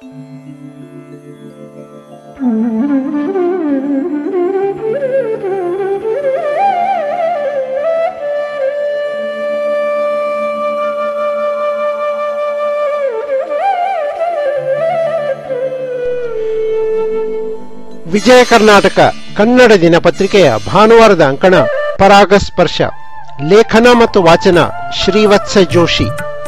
ವಿಜಯ ಕರ್ನಾಟಕ ಕನ್ನಡ ದಿನಪತ್ರಿಕೆಯ ಭಾನುವಾರದ ಅಂಕಣ ಪರಾಗಸ್ಪರ್ಶ ಲೇಖನ ಮತ್ತು ವಾಚನ ಶ್ರೀವತ್ಸ ಜೋಶಿ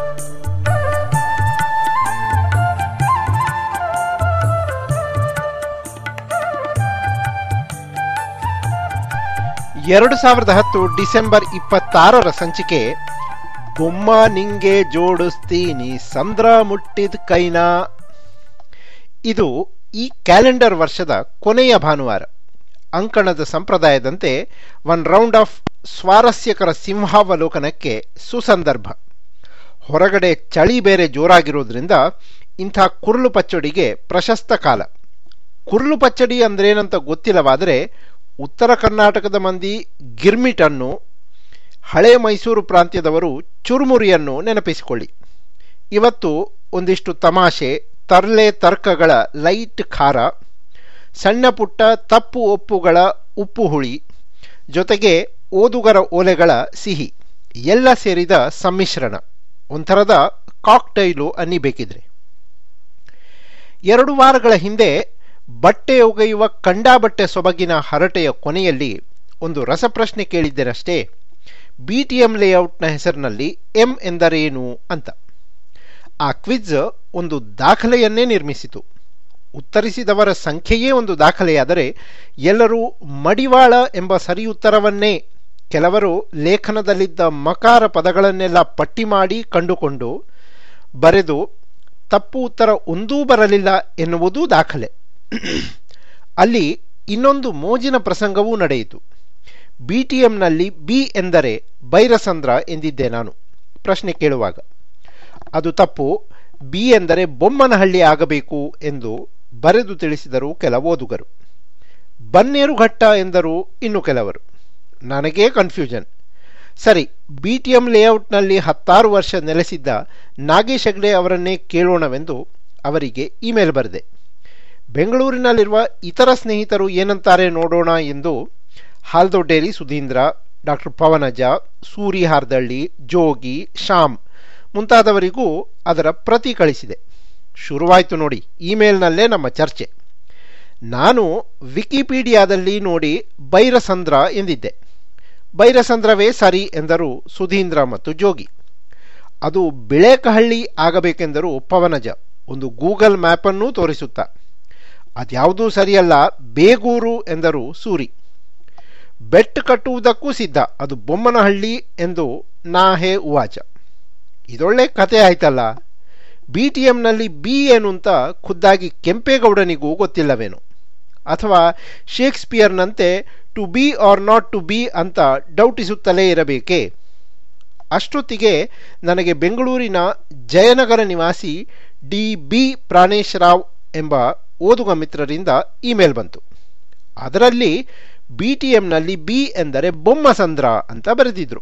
ಎರಡು ಸಾವಿರದ ಹತ್ತು ಡಿಸೆಂಬರ್ ಇಪ್ಪತ್ತಾರರ ಸಂಚಿಕೆ ಬೊಮ್ಮ ನಿಂಗೆ ಜೋಡಿಸ್ತೀನಿ ಸಂದ್ರ ಮುಟ್ಟಿದ ಕೈನಾ ಇದು ಈ ಕ್ಯಾಲೆಂಡರ್ ವರ್ಷದ ಕೊನೆಯ ಭಾನುವಾರ ಅಂಕಣದ ಸಂಪ್ರದಾಯದಂತೆ ಒನ್ ರೌಂಡ್ ಆಫ್ ಸ್ವಾರಸ್ಯಕರ ಸಿಂಹಾವಲೋಕನಕ್ಕೆ ಸುಸಂದರ್ಭ ಹೊರಗಡೆ ಚಳಿ ಬೇರೆ ಜೋರಾಗಿರೋದ್ರಿಂದ ಇಂಥ ಕುರುಳು ಪಚ್ಚಡಿಗೆ ಪ್ರಶಸ್ತ ಕಾಲ ಕುರುಳು ಪಚ್ಚಡಿ ಅಂದ್ರೇನಂತ ಗೊತ್ತಿಲ್ಲವಾದರೆ ಉತ್ತರ ಕರ್ನಾಟಕದ ಮಂದಿ ಗಿರ್ಮಿಟನ್ನು ಹಳೆ ಮೈಸೂರು ಪ್ರಾಂತ್ಯದವರು ಚುರುಮುರಿಯನ್ನು ನೆನಪಿಸಿಕೊಳ್ಳಿ ಇವತ್ತು ಒಂದಿಷ್ಟು ತಮಾಷೆ ತರ್ಲೆ ತರ್ಕಗಳ ಲೈಟ್ ಖಾರ ಸಣ್ಣ ಪುಟ್ಟ ತಪ್ಪು ಒಪ್ಪುಗಳ ಉಪ್ಪು ಹುಳಿ ಜೊತೆಗೆ ಓದುಗರ ಓಲೆಗಳ ಸಿಹಿ ಎಲ್ಲ ಸೇರಿದ ಸಮ್ಮಿಶ್ರಣ ಒಂಥರದ ಕಾಕ್ಟೈಲು ಅನ್ನಿಬೇಕಿದ್ರೆ ಎರಡು ವಾರಗಳ ಹಿಂದೆ ಬಟ್ಟೆ ಒಗೆಯುವ ಕಂಡಾಬಟ್ಟೆ ಸೊಬಗಿನ ಹರಟೆಯ ಕೊನೆಯಲ್ಲಿ ಒಂದು ರಸಪ್ರಶ್ನೆ ಕೇಳಿದ್ದೇನಷ್ಟೇ ಬಿಟಿಎಂ ಲೇಔಟ್ನ ಹೆಸರಿನಲ್ಲಿ ಎಂ ಎಂದರೇನು ಅಂತ ಆ ಕ್ವಿಜ್ ಒಂದು ದಾಖಲೆಯನ್ನೇ ನಿರ್ಮಿಸಿತು ಉತ್ತರಿಸಿದವರ ಸಂಖ್ಯೆಯೇ ಒಂದು ದಾಖಲೆಯಾದರೆ ಎಲ್ಲರೂ ಮಡಿವಾಳ ಎಂಬ ಸರಿಯುತ್ತರವನ್ನೇ ಕೆಲವರು ಲೇಖನದಲ್ಲಿದ್ದ ಮಕಾರ ಪದಗಳನ್ನೆಲ್ಲ ಪಟ್ಟಿ ಮಾಡಿ ಕಂಡುಕೊಂಡು ಬರೆದು ತಪ್ಪು ಉತ್ತರ ಒಂದೂ ಬರಲಿಲ್ಲ ಎನ್ನುವುದೂ ದಾಖಲೆ ಅಲ್ಲಿ ಇನ್ನೊಂದು ಮೋಜಿನ ಪ್ರಸಂಗವೂ ನಡೆಯಿತು ಬಿಟಿಎಂನಲ್ಲಿ ಬಿ ಎಂದರೆ ಬೈರಸಂದ್ರ ಎಂದಿದ್ದೆ ನಾನು ಪ್ರಶ್ನೆ ಕೇಳುವಾಗ ಅದು ತಪ್ಪು ಬಿ ಎಂದರೆ ಬೊಮ್ಮನಹಳ್ಳಿ ಆಗಬೇಕು ಎಂದು ಬರೆದು ತಿಳಿಸಿದರು ಕೆಲ ಓದುಗರು ಬನ್ನೇರುಘಟ್ಟ ಎಂದರು ಇನ್ನು ಕೆಲವರು ನನಗೇ ಕನ್ಫ್ಯೂಷನ್ ಸರಿ ಬಿಟಿಎಂ ಲೇಔಟ್ನಲ್ಲಿ ಹತ್ತಾರು ವರ್ಷ ನೆಲೆಸಿದ್ದ ನಾಗೇಶ್ ಹೆಗ್ಡೆ ಅವರನ್ನೇ ಕೇಳೋಣವೆಂದು ಅವರಿಗೆ ಇಮೇಲ್ ಬರೆದೆ ಬೆಂಗಳೂರಿನಲ್ಲಿರುವ ಇತರ ಸ್ನೇಹಿತರು ಏನಂತಾರೆ ನೋಡೋಣ ಎಂದು ಹಾಲ್ದೊಡ್ಡೇರಿ ಸುಧೀಂದ್ರ ಡಾಕ್ಟರ್ ಪವನಜ ಸೂರಿ ಹಾರ್ದಳ್ಳಿ ಜೋಗಿ ಶ್ಯಾಮ್ ಮುಂತಾದವರಿಗೂ ಅದರ ಪ್ರತಿ ಕಳಿಸಿದೆ ಶುರುವಾಯಿತು ನೋಡಿ ಇಮೇಲ್ನಲ್ಲೇ ನಮ್ಮ ಚರ್ಚೆ ನಾನು ವಿಕಿಪೀಡಿಯಾದಲ್ಲಿ ನೋಡಿ ಬೈರಸಂದ್ರ ಎಂದಿದ್ದೆ ಬೈರಸಂದ್ರವೇ ಸರಿ ಎಂದರು ಸುಧೀಂದ್ರ ಮತ್ತು ಜೋಗಿ ಅದು ಬಿಳೇಕಹಳ್ಳಿ ಆಗಬೇಕೆಂದರು ಪವನಜ ಒಂದು ಗೂಗಲ್ ಮ್ಯಾಪನ್ನೂ ತೋರಿಸುತ್ತಾ ಅದ್ಯಾವುದೂ ಸರಿಯಲ್ಲ ಬೇಗೂರು ಎಂದರು ಸೂರಿ ಬೆಟ್ ಕಟ್ಟುವುದಕ್ಕೂ ಸಿದ್ಧ ಅದು ಬೊಮ್ಮನಹಳ್ಳಿ ಎಂದು ನಾ ಹೇ ಉವಾಚ ಇದೊಳ್ಳೆ ಕತೆ ಆಯ್ತಲ್ಲ ಬಿ ಟಿ ಎಂನಲ್ಲಿ ಬಿ ಏನು ಅಂತ ಖುದ್ದಾಗಿ ಕೆಂಪೇಗೌಡನಿಗೂ ಗೊತ್ತಿಲ್ಲವೇನು ಅಥವಾ ಶೇಕ್ಸ್ಪಿಯರ್ನಂತೆ to be or not to be ಅಂತ ಡೌಟಿಸುತ್ತಲೇ ಇರಬೇಕೇ ಅಷ್ಟೊತ್ತಿಗೆ ನನಗೆ ಬೆಂಗಳೂರಿನ ಜಯನಗರ ನಿವಾಸಿ ಡಿ ಬಿ ಪ್ರಾಣೇಶ್ ರಾವ್ ಎಂಬ ಓದುಗ ಮಿತ್ರರಿಂದ ಇಮೇಲ್ ಬಂತು ಅದರಲ್ಲಿ ಬಿ ಟಿ ಎಂನಲ್ಲಿ ಬಿ ಎಂದರೆ ಬೊಮ್ಮಸಂದ್ರ ಅಂತ ಬರೆದಿದ್ರು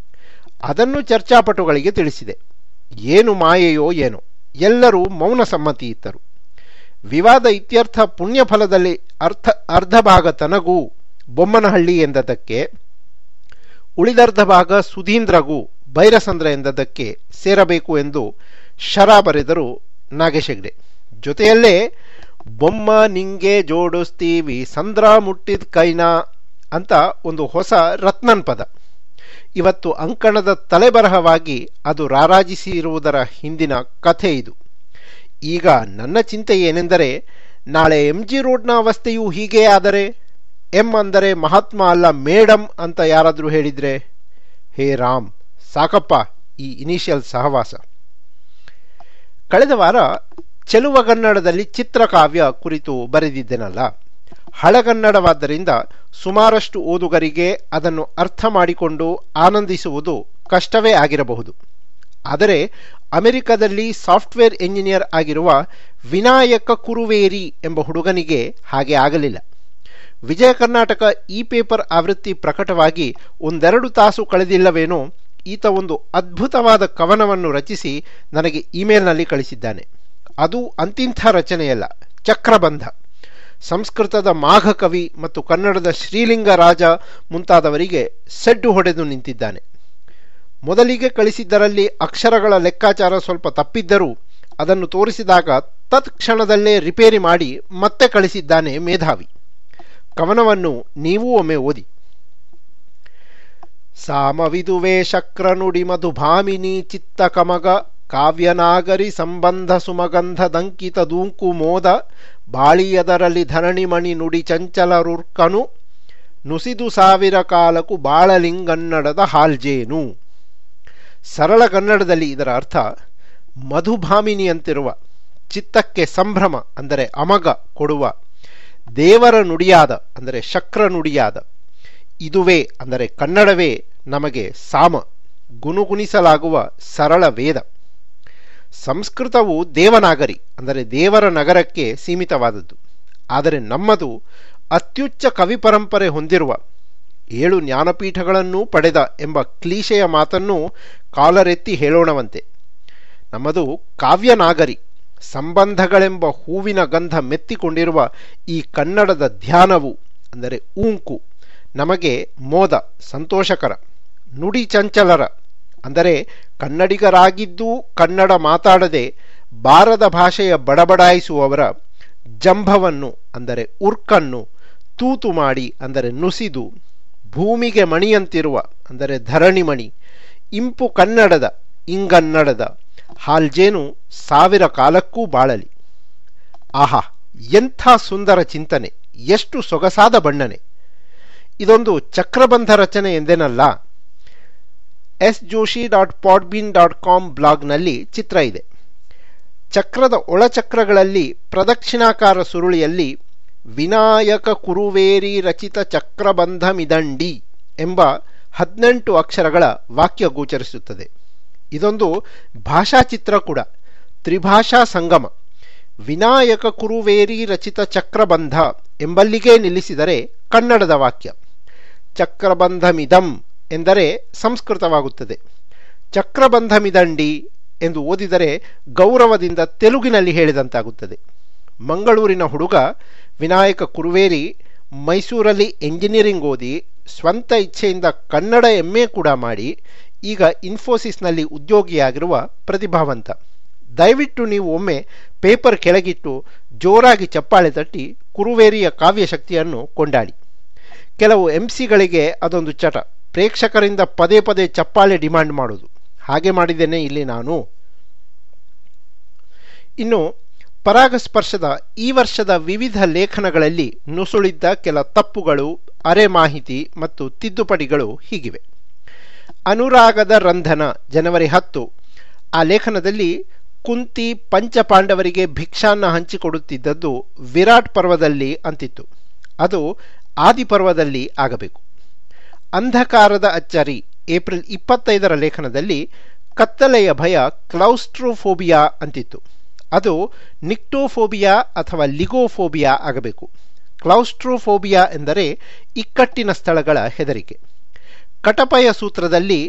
ಅದನ್ನು ಚರ್ಚಾಪಟುಗಳಿಗೆ ತಿಳಿಸಿದೆ ಏನು ಮಾಯೆಯೋ ಏನೋ ಎಲ್ಲರೂ ಮೌನ ಸಮ್ಮತಿ ಇತ್ತರು ವಿವಾದ ಇತ್ಯರ್ಥ ಪುಣ್ಯಫಲದಲ್ಲಿ ಅರ್ಥ ಅರ್ಧ ಭಾಗ ತನಗೂ ಬೊಮ್ಮನಹಳ್ಳಿ ಎಂದದಕ್ಕೆ ಉಳಿದರ್ಧ ಭಾಗ ಸುಧೀಂದ್ರಗೂ ಬೈರಸಂದ್ರ ಎಂದದಕ್ಕೆ ಸೇರಬೇಕು ಎಂದು ಶರ ಬರೆದರು ನಾಗೇಶ್ ಹೆಗ್ಡೆ ಜೊತೆಯಲ್ಲೇ ಬೊಮ್ಮ ನಿಂಗೆ ಜೋಡಿಸ್ತೀವಿ ಸಂದ್ರ ಮುಟ್ಟಿದ ಕೈನಾ ಅಂತ ಒಂದು ಹೊಸ ರತ್ನನ್ ಪದ ಇವತ್ತು ಅಂಕಣದ ತಲೆಬರಹವಾಗಿ ಅದು ರಾರಾಜಿಸಿರುವುದರ ಹಿಂದಿನ ಕಥೆ ಇದು ಈಗ ನನ್ನ ಚಿಂತೆ ಏನೆಂದರೆ ನಾಳೆ ಎಂ ಜಿ ರೋಡ್ನ ಅವಸ್ಥೆಯೂ ಹೀಗೆ ಆದರೆ ಎಂ ಅಂದರೆ ಮಹಾತ್ಮ ಅಲ್ಲ ಮೇಡಮ್ ಅಂತ ಯಾರಾದರೂ ಹೇಳಿದ್ರೆ ಹೇ ರಾಮ್ ಸಾಕಪ್ಪ ಈ ಇನಿಷಿಯಲ್ ಸಹವಾಸ ಕಳೆದ ವಾರ ಚೆಲುವಗನ್ನಡದಲ್ಲಿ ಚಿತ್ರಕಾವ್ಯ ಕುರಿತು ಬರೆದಿದ್ದೆನಲ್ಲ ಹಳಗನ್ನಡವಾದ್ದರಿಂದ ಸುಮಾರಷ್ಟು ಓದುಗರಿಗೆ ಅದನ್ನು ಅರ್ಥ ಮಾಡಿಕೊಂಡು ಆನಂದಿಸುವುದು ಕಷ್ಟವೇ ಆಗಿರಬಹುದು ಆದರೆ ಅಮೆರಿಕದಲ್ಲಿ ಸಾಫ್ಟ್ವೇರ್ ಎಂಜಿನಿಯರ್ ಆಗಿರುವ ವಿನಾಯಕ ಕುರುವೇರಿ ಎಂಬ ಹುಡುಗನಿಗೆ ಹಾಗೆ ಆಗಲಿಲ್ಲ ವಿಜಯ ಕರ್ನಾಟಕ ಈ ಪೇಪರ್ ಆವೃತ್ತಿ ಪ್ರಕಟವಾಗಿ ಒಂದೆರಡು ತಾಸು ಕಳೆದಿಲ್ಲವೇನೋ ಈತ ಒಂದು ಅದ್ಭುತವಾದ ಕವನವನ್ನು ರಚಿಸಿ ನನಗೆ ಇಮೇಲ್ನಲ್ಲಿ ಕಳಿಸಿದ್ದಾನೆ ಅದು ಅಂತಿಂಥ ರಚನೆಯಲ್ಲ ಚಕ್ರಬಂಧ ಸಂಸ್ಕೃತದ ಮಾಘಕವಿ ಮತ್ತು ಕನ್ನಡದ ಶ್ರೀಲಿಂಗ ರಾಜ ಮುಂತಾದವರಿಗೆ ಸೆಡ್ಡು ಹೊಡೆದು ನಿಂತಿದ್ದಾನೆ ಮೊದಲಿಗೆ ಕಳಿಸಿದ್ದರಲ್ಲಿ ಅಕ್ಷರಗಳ ಲೆಕ್ಕಾಚಾರ ಸ್ವಲ್ಪ ತಪ್ಪಿದ್ದರೂ ಅದನ್ನು ತೋರಿಸಿದಾಗ ತತ್ಕ್ಷಣದಲ್ಲೇ ರಿಪೇರಿ ಮಾಡಿ ಮತ್ತೆ ಕಳಿಸಿದ್ದಾನೆ ಮೇಧಾವಿ ಕವನವನ್ನು ನೀವೂ ಒಮ್ಮೆ ಓದಿ ಸಾಮವಿದುವೆ ಶಕ್ರನುಡಿ ಮಧುಭಾಮಿನಿ ಚಿತ್ತ ಕಮಗ ಕಾವ್ಯನಾಗರಿ ಸಂಬಂಧ ಸುಮಗಂಧ ದಂಕಿತ ದೂಂಕು ಮೋದ ಬಾಳಿಯದರಲ್ಲಿ ಧರಣಿಮಣಿ ನುಡಿ ಚಂಚಲರುರ್ಕನು ನುಸಿದು ಸಾವಿರ ಕಾಲಕು ಬಾಳಲಿಂಗನ್ನಡದ ಹಾಲ್ಜೇನು ಸರಳ ಕನ್ನಡದಲ್ಲಿ ಇದರ ಅರ್ಥ ಮಧುಭಾಮಿನಿಯಂತಿರುವ ಚಿತ್ತಕ್ಕೆ ಸಂಭ್ರಮ ಅಂದರೆ ಅಮಗ ಕೊಡುವ ದೇವರ ನುಡಿಯಾದ ಅಂದರೆ ಶಕ್ರ ನುಡಿಯಾದ ಇದುವೇ ಅಂದರೆ ಕನ್ನಡವೇ ನಮಗೆ ಸಾಮ ಗುನುಗುಣಿಸಲಾಗುವ ಸರಳ ವೇದ ಸಂಸ್ಕೃತವು ದೇವನಾಗರಿ ಅಂದರೆ ದೇವರ ನಗರಕ್ಕೆ ಸೀಮಿತವಾದದ್ದು ಆದರೆ ನಮ್ಮದು ಅತ್ಯುಚ್ಚ ಕವಿ ಪರಂಪರೆ ಹೊಂದಿರುವ ಏಳು ಜ್ಞಾನಪೀಠಗಳನ್ನೂ ಪಡೆದ ಎಂಬ ಕ್ಲೀಶೆಯ ಮಾತನ್ನು ಕಾಲರೆತ್ತಿ ಹೇಳೋಣವಂತೆ ನಮ್ಮದು ಕಾವ್ಯನಾಗರಿ ಸಂಬಂಧಗಳೆಂಬ ಹೂವಿನ ಗಂಧ ಮೆತ್ತಿಕೊಂಡಿರುವ ಈ ಕನ್ನಡದ ಧ್ಯಾನವು ಅಂದರೆ ಊಂಕು ನಮಗೆ ಮೋದ ಸಂತೋಷಕರ ನುಡಿ ಚಂಚಲರ ಅಂದರೆ ಕನ್ನಡಿಗರಾಗಿದ್ದೂ ಕನ್ನಡ ಮಾತಾಡದೆ ಬಾರದ ಭಾಷೆಯ ಬಡಬಡಾಯಿಸುವವರ ಜಂಭವನ್ನು ಅಂದರೆ ಉರ್ಕನ್ನು ತೂತು ಮಾಡಿ ಅಂದರೆ ನುಸಿದು ಭೂಮಿಗೆ ಮಣಿಯಂತಿರುವ ಅಂದರೆ ಧರಣಿಮಣಿ ಇಂಪು ಕನ್ನಡದ ಇಂಗನ್ನಡದ ಹಾಲ್ಜೇನು ಸಾವಿರ ಕಾಲಕ್ಕೂ ಬಾಳಲಿ ಆಹಾ ಎಂಥ ಸುಂದರ ಚಿಂತನೆ ಎಷ್ಟು ಸೊಗಸಾದ ಬಣ್ಣನೆ ಇದೊಂದು ಚಕ್ರಬಂಧ ರಚನೆ ಎಂದೇನಲ್ಲ S Joshi dot podbin dot com ಬ್ಲಾಗ್ನಲ್ಲಿ ಚಿತ್ರ ಇದೆ ಚಕ್ರದ ಒಳಚಕ್ರಗಳಲ್ಲಿ ಪ್ರದಕ್ಷಿಣಾಕಾರ ಸುರುಳಿಯಲ್ಲಿ ವಿನಾಯಕ ಕುರುವೇರಿ ರಚಿತ ಚಕ್ರಬಂಧ ಮಿದಂಡಿ ಎಂಬ ಹದಿನೆಂಟು ಅಕ್ಷರಗಳ ವಾಕ್ಯ ಗೋಚರಿಸುತ್ತದೆ ಇದೊಂದು ಭಾಷಾಚಿತ್ರ ಕೂಡ ತ್ರಿಭಾಷಾ ಸಂಗಮ ವಿನಾಯಕ ಕುರುವೇರಿ ರಚಿತ ಚಕ್ರಬಂಧ ಎಂಬಲ್ಲಿಗೆ ನಿಲ್ಲಿಸಿದರೆ ಕನ್ನಡದ ವಾಕ್ಯ ಚಕ್ರಬಂಧಮಿದಂ ಎಂದರೆ ಸಂಸ್ಕೃತವಾಗುತ್ತದೆ ಚಕ್ರಬಂಧಮಿದಂಡಿ ಎಂದು ಓದಿದರೆ ಗೌರವದಿಂದ ತೆಲುಗಿನಲ್ಲಿ ಹೇಳಿದಂತಾಗುತ್ತದೆ ಮಂಗಳೂರಿನ ಹುಡುಗ ವಿನಾಯಕ ಕುರುವೇರಿ ಮೈಸೂರಲ್ಲಿ ಎಂಜಿನಿಯರಿಂಗ್ ಓದಿ ಸ್ವಂತ ಇಚ್ಛೆಯಿಂದ ಕನ್ನಡ ಎಮ್ಮೆ ಕೂಡ ಮಾಡಿ ಈಗ ಇನ್ಫೋಸಿಸ್ನಲ್ಲಿ ಉದ್ಯೋಗಿಯಾಗಿರುವ ಪ್ರತಿಭಾವಂತ ದಯವಿಟ್ಟು ನೀವು ಒಮ್ಮೆ ಪೇಪರ್ ಕೆಳಗಿಟ್ಟು ಜೋರಾಗಿ ಚಪ್ಪಾಳೆ ತಟ್ಟಿ ಕುರುವೇರಿಯ ಕಾವ್ಯಶಕ್ತಿಯನ್ನು ಕೊಂಡಾಡಿ ಕೆಲವು ಎಂಸಿಗಳಿಗೆ ಅದೊಂದು ಚಟ ಪ್ರೇಕ್ಷಕರಿಂದ ಪದೇ ಪದೇ ಚಪ್ಪಾಳೆ ಡಿಮಾಂಡ್ ಮಾಡೋದು ಹಾಗೆ ಮಾಡಿದ್ದೇನೆ ಇಲ್ಲಿ ನಾನು ಇನ್ನು ಪರಾಗಸ್ಪರ್ಶದ ಈ ವರ್ಷದ ವಿವಿಧ ಲೇಖನಗಳಲ್ಲಿ ನುಸುಳಿದ್ದ ಕೆಲ ತಪ್ಪುಗಳು ಅರೆ ಮಾಹಿತಿ ಮತ್ತು ತಿದ್ದುಪಡಿಗಳು ಹೀಗಿವೆ ಅನುರಾಗದ ರಂಧನ ಜನವರಿ ಹತ್ತು ಆ ಲೇಖನದಲ್ಲಿ ಕುಂತಿ ಪಂಚಪಾಂಡವರಿಗೆ ಭಿಕ್ಷಾನ್ನ ಹಂಚಿಕೊಡುತ್ತಿದ್ದದ್ದು ವಿರಾಟ್ ಪರ್ವದಲ್ಲಿ ಅಂತಿತ್ತು ಅದು ಆದಿಪರ್ವದಲ್ಲಿ ಆಗಬೇಕು ಅಂಧಕಾರದ ಅಚ್ಚರಿ ಏಪ್ರಿಲ್ ಇಪ್ಪತ್ತೈದರ ಲೇಖನದಲ್ಲಿ ಕತ್ತಲೆಯ ಭಯ ಕ್ಲೌಸ್ಟ್ರೋಫೋಬಿಯಾ ಅಂತಿತ್ತು ಅದು ನಿಕ್ಟೋಫೋಬಿಯಾ ಅಥವಾ ಲಿಗೋಫೋಬಿಯಾ ಆಗಬೇಕು ಕ್ಲೌಸ್ಟ್ರೋಫೋಬಿಯಾ ಎಂದರೆ ಇಕ್ಕಟ್ಟಿನ ಸ್ಥಳಗಳ ಹೆದರಿಕೆ ಕಟಪಯ ಸೂತ್ರದಲ್ಲಿ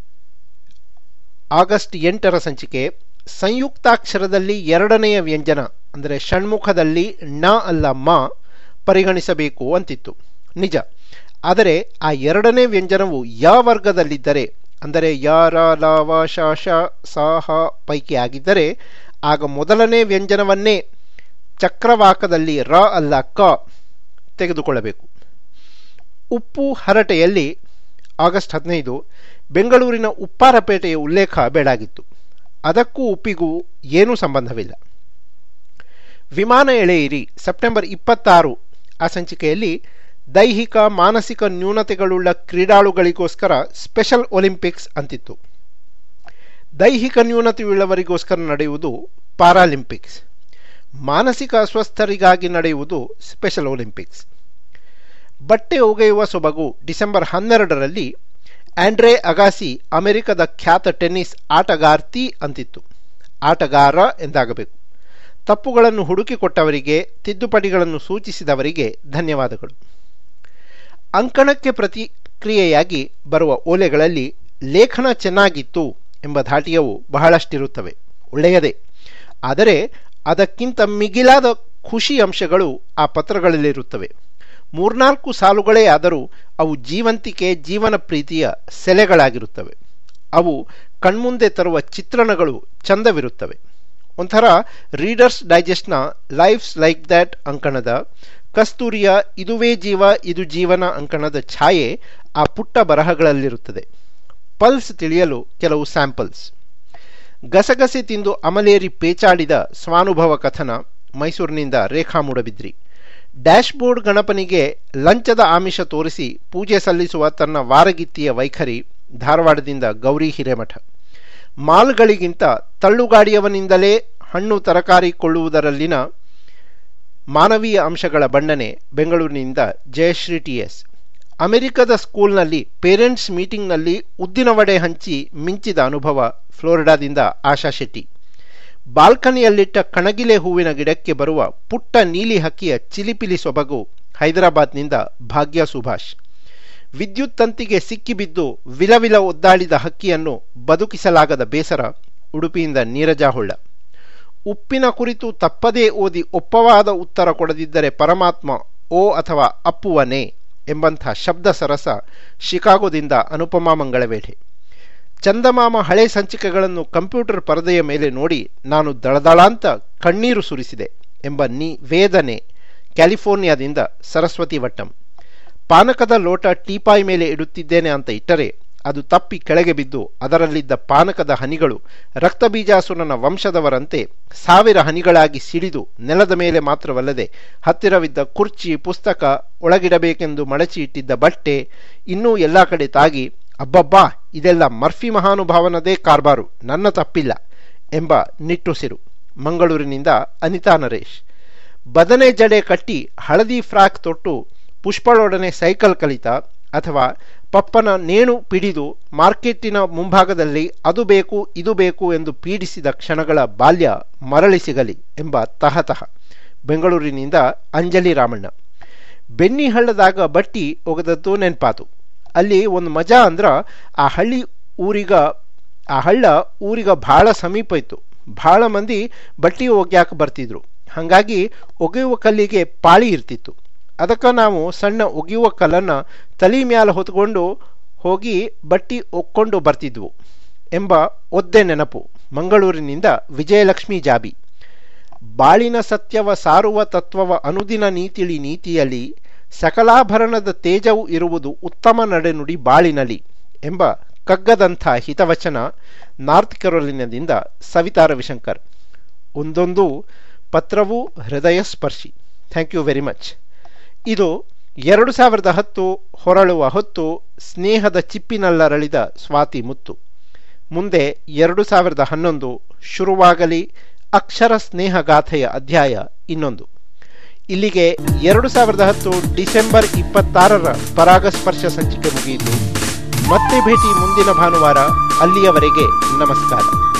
ಆಗಸ್ಟ್ ಎಂಟರ ಸಂಚಿಕೆ ಸಂಯುಕ್ತಾಕ್ಷರದಲ್ಲಿ ಎರಡನೆಯ ವ್ಯಂಜನ ಅಂದರೆ ಷಣ್ಮುಖದಲ್ಲಿ ಣ ಅಲ್ಲ ಮ ಪರಿಗಣಿಸಬೇಕು ಅಂತಿತ್ತು ನಿಜ ಆದರೆ ಆ ಎರಡನೇ ವ್ಯಂಜನವು ಯ ವರ್ಗದಲ್ಲಿದ್ದರೆ ಅಂದರೆ ಯ ರ ಲ ವ ಶ ಶ ಸ ಹ ಪೈಕಿ ಆಗಿದ್ದರೆ ಆಗ ಮೊದಲನೇ ವ್ಯಂಜನವನ್ನೇ ಚಕ್ರವಾಕದಲ್ಲಿ ರ ಅಲ್ಲ ಕ ತೆಗೆದುಕೊಳ್ಳಬೇಕು ಉಪ್ಪು ಹರಟೆಯಲ್ಲಿ ಆಗಸ್ಟ್ ಹದಿನೈದು ಬೆಂಗಳೂರಿನ ಉಪ್ಪಾರಪೇಟೆಯ ಉಲ್ಲೇಖ ಬೇಡಾಗಿತ್ತು ಅದಕ್ಕೂ ಉಪ್ಪಿಗೂ ಏನೂ ಸಂಬಂಧವಿಲ್ಲ ವಿಮಾನ ಎಳೆಯಿರಿ ಸೆಪ್ಟೆಂಬರ್ ಇಪ್ಪತ್ತಾರು ಆ ಸಂಚಿಕೆಯಲ್ಲಿ ದೈಹಿಕ ಮಾನಸಿಕ ನ್ಯೂನತೆಗಳುಳ್ಳ ಕ್ರೀಡಾಳುಗಳಿಗೋಸ್ಕರ ಸ್ಪೆಷಲ್ ಒಲಿಂಪಿಕ್ಸ್ ಅಂತಿತ್ತು ದೈಹಿಕ ನ್ಯೂನತೆಯುಳ್ಳವರಿಗೋಸ್ಕರ ನಡೆಯುವುದು ಪ್ಯಾರಾಲಿಂಪಿಕ್ಸ್ ಮಾನಸಿಕ ಅಸ್ವಸ್ಥರಿಗಾಗಿ ನಡೆಯುವುದು ಸ್ಪೆಷಲ್ ಒಲಿಂಪಿಕ್ಸ್ ಬಟ್ಟೆ ಒಗೆಯುವ ಸೊಬಗು ಡಿಸೆಂಬರ್ ಹನ್ನೆರಡರಲ್ಲಿ ಆಂಡ್ರೆ ಅಗಾಸಿ ಅಮೆರಿಕದ ಖ್ಯಾತ ಟೆನ್ನಿಸ್ ಆಟಗಾರ್ತಿ ಅಂತಿತ್ತು ಆಟಗಾರ ಎಂದಾಗಬೇಕು ತಪ್ಪುಗಳನ್ನು ಹುಡುಕಿಕೊಟ್ಟವರಿಗೆ ತಿದ್ದುಪಡಿಗಳನ್ನು ಸೂಚಿಸಿದವರಿಗೆ ಧನ್ಯವಾದಗಳು ಅಂಕಣಕ್ಕೆ ಪ್ರತಿಕ್ರಿಯೆಯಾಗಿ ಬರುವ ಓಲೆಗಳಲ್ಲಿ ಲೇಖನ ಚೆನ್ನಾಗಿತ್ತು ಎಂಬ ಧಾಟಿಯವು ಬಹಳಷ್ಟಿರುತ್ತವೆ ಒಳ್ಳೆಯದೇ ಆದರೆ ಅದಕ್ಕಿಂತ ಮಿಗಿಲಾದ ಖುಷಿ ಅಂಶಗಳು ಆ ಪತ್ರಗಳಲ್ಲಿರುತ್ತವೆ ಮೂರ್ನಾಲ್ಕು ಸಾಲುಗಳೇ ಆದರೂ ಅವು ಜೀವಂತಿಕೆ ಜೀವನ ಪ್ರೀತಿಯ ಸೆಲೆಗಳಾಗಿರುತ್ತವೆ ಅವು ಕಣ್ಮುಂದೆ ತರುವ ಚಿತ್ರಣಗಳು ಚಂದವಿರುತ್ತವೆ ಒಂಥರ ರೀಡರ್ಸ್ ಡೈಜೆಸ್ಟ್ನ ಲೈಫ್ಸ್ ಲೈಕ್ ದ್ಯಾಟ್ ಅಂಕಣದ ಕಸ್ತೂರಿಯ ಇದುವೇ ಜೀವ ಇದು ಜೀವನ ಅಂಕಣದ ಛಾಯೆ ಆ ಪುಟ್ಟ ಬರಹಗಳಲ್ಲಿರುತ್ತದೆ ಪಲ್ಸ್ ತಿಳಿಯಲು ಕೆಲವು ಸ್ಯಾಂಪಲ್ಸ್ ಗಸಗಸೆ ತಿಂದು ಅಮಲೇರಿ ಪೇಚಾಡಿದ ಸ್ವಾನುಭವ ಕಥನ ಮೈಸೂರಿನಿಂದ ರೇಖಾ ಮೂಡಬಿದ್ರಿ ಡ್ಯಾಶ್ಬೋರ್ಡ್ ಗಣಪನಿಗೆ ಲಂಚದ ಆಮಿಷ ತೋರಿಸಿ ಪೂಜೆ ಸಲ್ಲಿಸುವ ತನ್ನ ವಾರಗಿತ್ತಿಯ ವೈಖರಿ ಧಾರವಾಡದಿಂದ ಗೌರಿ ಹಿರೇಮಠ ಮಾಲ್ಗಳಿಗಿಂತ ತಳ್ಳುಗಾಡಿಯವನಿಂದಲೇ ಹಣ್ಣು ತರಕಾರಿ ಕೊಳ್ಳುವುದರಲ್ಲಿನ ಮಾನವೀಯ ಅಂಶಗಳ ಬಣ್ಣನೆ ಬೆಂಗಳೂರಿನಿಂದ ಜಯಶ್ರೀ ಟಿಎಸ್ ಅಮೆರಿಕದ ಸ್ಕೂಲ್ನಲ್ಲಿ ಪೇರೆಂಟ್ಸ್ ಮೀಟಿಂಗ್ನಲ್ಲಿ ಉದ್ದಿನ ವಡೆ ಹಂಚಿ ಮಿಂಚಿದ ಅನುಭವ ಫ್ಲೋರಿಡಾದಿಂದ ಆಶಾ ಶೆಟ್ಟಿ ಬಾಲ್ಕನಿಯಲ್ಲಿಟ್ಟ ಕಣಗಿಲೆ ಹೂವಿನ ಗಿಡಕ್ಕೆ ಬರುವ ಪುಟ್ಟ ನೀಲಿ ಹಕ್ಕಿಯ ಚಿಲಿಪಿಲಿ ಸೊಬಗು ಹೈದರಾಬಾದ್ನಿಂದ ಭಾಗ್ಯ ಸುಭಾಷ್ ವಿದ್ಯುತ್ ತಂತಿಗೆ ಸಿಕ್ಕಿಬಿದ್ದು ವಿಲವಿಲ ಒದ್ದಾಡಿದ ಹಕ್ಕಿಯನ್ನು ಬದುಕಿಸಲಾಗದ ಬೇಸರ ಉಡುಪಿಯಿಂದ ನೀರಜಾ ಹೊಳ್ಳ ಉಪ್ಪಿನ ಕುರಿತು ತಪ್ಪದೇ ಓದಿ ಒಪ್ಪವಾದ ಉತ್ತರ ಕೊಡದಿದ್ದರೆ ಪರಮಾತ್ಮ ಓ ಅಥವಾ ಅಪ್ಪುವನೇ ಎಂಬಂಥ ಶಬ್ದ ಸರಸ ಶಿಕಾಗೋದಿಂದ ಅನುಪಮಾ ಮಂಗಳವೇಢೆ ಚಂದಮಾಮ ಹಳೆ ಸಂಚಿಕೆಗಳನ್ನು ಕಂಪ್ಯೂಟರ್ ಪರದೆಯ ಮೇಲೆ ನೋಡಿ ನಾನು ದಳದಳಾಂತ ಕಣ್ಣೀರು ಸುರಿಸಿದೆ ಎಂಬ ನೀ ವೇದನೆ ಕ್ಯಾಲಿಫೋರ್ನಿಯಾದಿಂದ ಸರಸ್ವತಿ ವಟ್ಟಂ ಪಾನಕದ ಲೋಟ ಟೀಪಾಯ್ ಮೇಲೆ ಇಡುತ್ತಿದ್ದೇನೆ ಅಂತ ಇಟ್ಟರೆ ಅದು ತಪ್ಪಿ ಕೆಳಗೆ ಬಿದ್ದು ಅದರಲ್ಲಿದ್ದ ಪಾನಕದ ಹನಿಗಳು ರಕ್ತಬೀಜಾಸುರನ ವಂಶದವರಂತೆ ಸಾವಿರ ಹನಿಗಳಾಗಿ ಸಿಡಿದು ನೆಲದ ಮೇಲೆ ಮಾತ್ರವಲ್ಲದೆ ಹತ್ತಿರವಿದ್ದ ಕುರ್ಚಿ ಪುಸ್ತಕ ಒಳಗಿಡಬೇಕೆಂದು ಮಡಚಿ ಇಟ್ಟಿದ್ದ ಬಟ್ಟೆ ಇನ್ನೂ ಎಲ್ಲ ಕಡೆ ತಾಗಿ ಅಬ್ಬಬ್ಬಾ ಇದೆಲ್ಲ ಮರ್ಫಿ ಮಹಾನುಭಾವನದೇ ಕಾರ್ಬಾರು ನನ್ನ ತಪ್ಪಿಲ್ಲ ಎಂಬ ನಿಟ್ಟುಸಿರು ಮಂಗಳೂರಿನಿಂದ ಅನಿತಾ ನರೇಶ್ ಬದನೆ ಜಡೆ ಕಟ್ಟಿ ಹಳದಿ ಫ್ರಾಕ್ ತೊಟ್ಟು ಪುಷ್ಪಳೊಡನೆ ಸೈಕಲ್ ಕಲಿತ ಅಥವಾ ಪಪ್ಪನ ನೇಣು ಪಿಡಿದು ಮಾರ್ಕೆಟಿನ ಮುಂಭಾಗದಲ್ಲಿ ಅದು ಬೇಕು ಇದು ಬೇಕು ಎಂದು ಪೀಡಿಸಿದ ಕ್ಷಣಗಳ ಬಾಲ್ಯ ಮರಳಿ ಸಿಗಲಿ ಎಂಬ ತಹತಹ ಬೆಂಗಳೂರಿನಿಂದ ಅಂಜಲಿ ರಾಮಣ್ಣ ಬೆನ್ನಿ ಹಳ್ಳದಾಗ ಬಟ್ಟಿ ಒಗದದ್ದು ನೆನ್ಪಾತು ಅಲ್ಲಿ ಒಂದು ಮಜಾ ಅಂದ್ರ ಆ ಹಳ್ಳಿ ಊರಿಗ ಆ ಹಳ್ಳ ಊರಿಗ ಭಾಳ ಸಮೀಪ ಇತ್ತು ಭಾಳ ಮಂದಿ ಬಟ್ಟಿ ಒಗ್ಯಾಕ ಬರ್ತಿದ್ರು ಹಾಗಾಗಿ ಒಗೆಯುವ ಕಲ್ಲಿಗೆ ಪಾಳಿ ಇರ್ತಿತ್ತು ಅದಕ್ಕೆ ನಾವು ಸಣ್ಣ ಒಗೆಯುವ ಕಲ್ಲನ್ನು ತಲೆ ಮ್ಯಾಲ ಹೊತ್ಕೊಂಡು ಹೋಗಿ ಬಟ್ಟಿ ಒಕ್ಕೊಂಡು ಬರ್ತಿದ್ವು ಎಂಬ ಒದ್ದೆ ನೆನಪು ಮಂಗಳೂರಿನಿಂದ ವಿಜಯಲಕ್ಷ್ಮಿ ಜಾಬಿ ಬಾಳಿನ ಸತ್ಯವ ಸಾರುವ ತತ್ವವ ಅನುದಿನ ನೀತಿಳಿ ನೀತಿಯಲ್ಲಿ ಸಕಲಾಭರಣದ ತೇಜವು ಇರುವುದು ಉತ್ತಮ ನಡೆನುಡಿ ಬಾಳಿನಲಿ ಎಂಬ ಕಗ್ಗದಂಥ ಹಿತವಚನ ನಾರ್ತ್ ಕೆರೋಲಿನದಿಂದ ಸವಿತಾ ರವಿಶಂಕರ್ ಒಂದೊಂದು ಪತ್ರವೂ ಹೃದಯ ಸ್ಪರ್ಶಿ ಥ್ಯಾಂಕ್ ಯು ವೆರಿ ಮಚ್ ಇದು ಎರಡು ಸಾವಿರದ ಹತ್ತು ಹೊರಳುವ ಹೊತ್ತು ಸ್ನೇಹದ ಚಿಪ್ಪಿನಲ್ಲರಳಿದ ಸ್ವಾತಿ ಮುತ್ತು ಮುಂದೆ ಎರಡು ಸಾವಿರದ ಹನ್ನೊಂದು ಶುರುವಾಗಲಿ ಅಕ್ಷರ ಸ್ನೇಹಗಾಥೆಯ ಅಧ್ಯಾಯ ಇನ್ನೊಂದು ಇಲ್ಲಿಗೆ ಎರಡು ಸಾವಿರದ ಹತ್ತು ಡಿಸೆಂಬರ್ ಇಪ್ಪತ್ತಾರರ ಪರಾಗಸ್ಪರ್ಶ ಸಂಚಿಕೆ ಮುಗಿಯಿತು ಮತ್ತೆ ಭೇಟಿ ಮುಂದಿನ ಭಾನುವಾರ ಅಲ್ಲಿಯವರೆಗೆ ನಮಸ್ಕಾರ